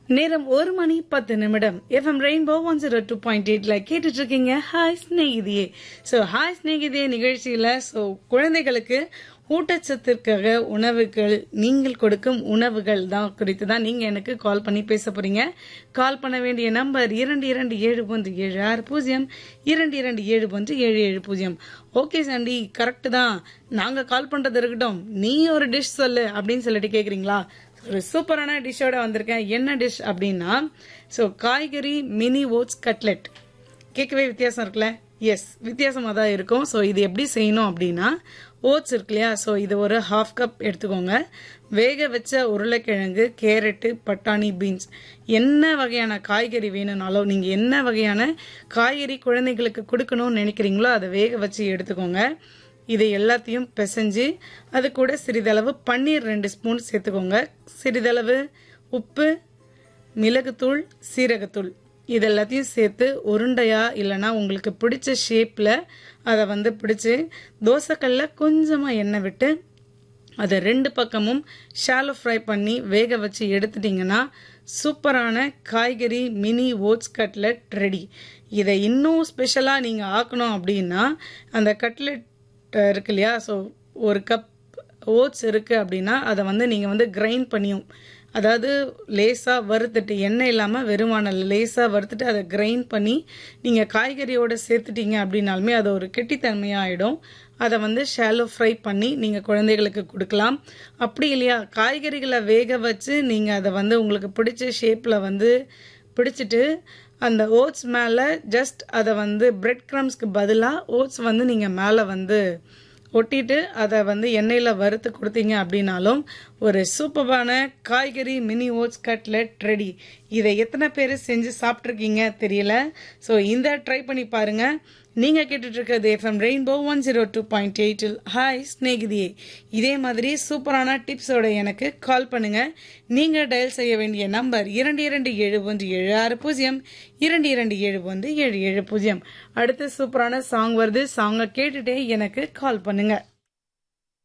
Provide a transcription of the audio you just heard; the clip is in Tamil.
நேரம் ஒரு மணி பத்து நிமிடம் FM rainbow one zero two point எயிட்ல கேட்டுட்டு இருக்கீங்க ஹாய் ஸ்நேகிதியே ஸோ ஹாய் ஸ்நேகிதியே நிகழ்ச்சியில ஸோ குழந்தைகளுக்கு ஊட்டச்சத்திற்காக உணவுகள் நீங்கள் கொடுக்கும் உணவுகள் தான் குறித்து தான் நீங்க எனக்கு கால் பண்ணி பேச போறீங்க கால் பண்ண வேண்டிய நம்பர் இரண்டு இரண்டு ஏழு ஒன்று ஏழு ஆறு பூஜ்ஜியம் இரண்டு இரண்டு ஏழு ஒன்று ஏழு ஏழு பூஜ்ஜியம் ஓகே சாண்டி கரெக்ட் தான் நாங்க கால் பண்றது இருக்கட்டும் நீ ஒரு டிஷ் சொல்லு அப்படின்னு சொல்லிட்டு கேக்குறீங்களா ஒரு சூப்பரான டிஷ்ஷோட வந்திருக்கேன் என்ன டிஷ் அப்படின்னா ஸோ காய்கறி மினி ஓட்ஸ் கட்லெட் கேட்கவே வித்தியாசம் இருக்குல்ல எஸ் வித்தியாசமாக தான் இருக்கும் ஸோ இது எப்படி செய்யணும் அப்படின்னா ஓட்ஸ் இருக்கு இல்லையா ஸோ இது ஒரு ஹாஃப் கப் எடுத்துக்கோங்க வேக வச்ச உருளைக்கிழங்கு கேரட்டு பட்டாணி பீன்ஸ் என்ன வகையான காய்கறி வேணும்னாலும் நீங்கள் என்ன வகையான காய்கறி குழந்தைகளுக்கு கொடுக்கணும்னு நினைக்கிறீங்களோ அதை வேக வச்சு எடுத்துக்கோங்க இதை எல்லாத்தையும் பிசைஞ்சு அது கூட சிறிதளவு பன்னீர் ரெண்டு ஸ்பூன் சேர்த்துக்கோங்க சிறிதளவு உப்பு மிளகுத்தூள் சீரகத்தூள் இது எல்லாத்தையும் சேர்த்து உருண்டையா இல்லைன்னா உங்களுக்கு பிடிச்ச ஷேப்பில் அதை வந்து பிடிச்சி தோசைக்கல்ல கொஞ்சமாக எண்ணெய் விட்டு அதை ரெண்டு பக்கமும் ஷாலோ ஃப்ரை பண்ணி வேக வச்சு எடுத்துட்டிங்கன்னா சூப்பரான காய்கறி மினி ஓட்ஸ் கட்லெட் ரெடி இதை இன்னும் ஸ்பெஷலாக நீங்கள் ஆக்கணும் அப்படின்னா அந்த கட்லெட் இருக்கு இல்லையா ஸோ ஒரு கப் ஓட்ஸ் இருக்குது அப்படின்னா அதை வந்து நீங்கள் வந்து கிரைண்ட் பண்ணியும் அதாவது லேசாக வறுத்துட்டு எண்ணெய் இல்லாமல் வெறுமான லேசாக வறுத்துட்டு அதை கிரைண்ட் பண்ணி நீங்கள் காய்கறியோடு சேர்த்துட்டீங்க அப்படின்னாலுமே அது ஒரு கெட்டித்தன்மையாக ஆகிடும் அதை வந்து ஷாலோ ஃப்ரை பண்ணி நீங்கள் குழந்தைகளுக்கு கொடுக்கலாம் அப்படி இல்லையா காய்கறிகளை வேக வச்சு நீங்கள் அதை வந்து உங்களுக்கு பிடிச்ச ஷேப்பில் வந்து பிடிச்சிட்டு அந்த ஓட்ஸ் மேலே ஜஸ்ட் அதை வந்து பிரெட் க்ரம்ஸ்க்கு பதிலாக ஓட்ஸ் வந்து நீங்கள் மேலே வந்து ஒட்டிட்டு அதை வந்து எண்ணெயில் வறுத்து கொடுத்தீங்க அப்படின்னாலும் ஒரு சூப்பரான காய்கறி மினி ஓட்ஸ் கட்லெட் ரெடி இதை எத்தனை பேர் செஞ்சு சாப்பிட்ருக்கீங்க தெரியல ஸோ இந்த ட்ரை பண்ணி பாருங்க நீங்க கேட்டுட்டு இருக்கிறது FM rainbow one zero two point எயிட்டில் ஹாய் ஸ்நேகிதியே இதே மாதிரி சூப்பரான டிப்ஸோட எனக்கு கால் பண்ணுங்க நீங்க டயல் செய்ய வேண்டிய நம்பர் இரண்டு இரண்டு ஏழு ஒன்று ஏழு ஆறு பூஜ்ஜியம் இரண்டு இரண்டு ஏழு ஒன்று ஏழு ஏழு பூஜ்ஜியம் அடுத்து சூப்பரான சாங் வருது சாங்கை கேட்டுட்டே எனக்கு கால் பண்ணுங்க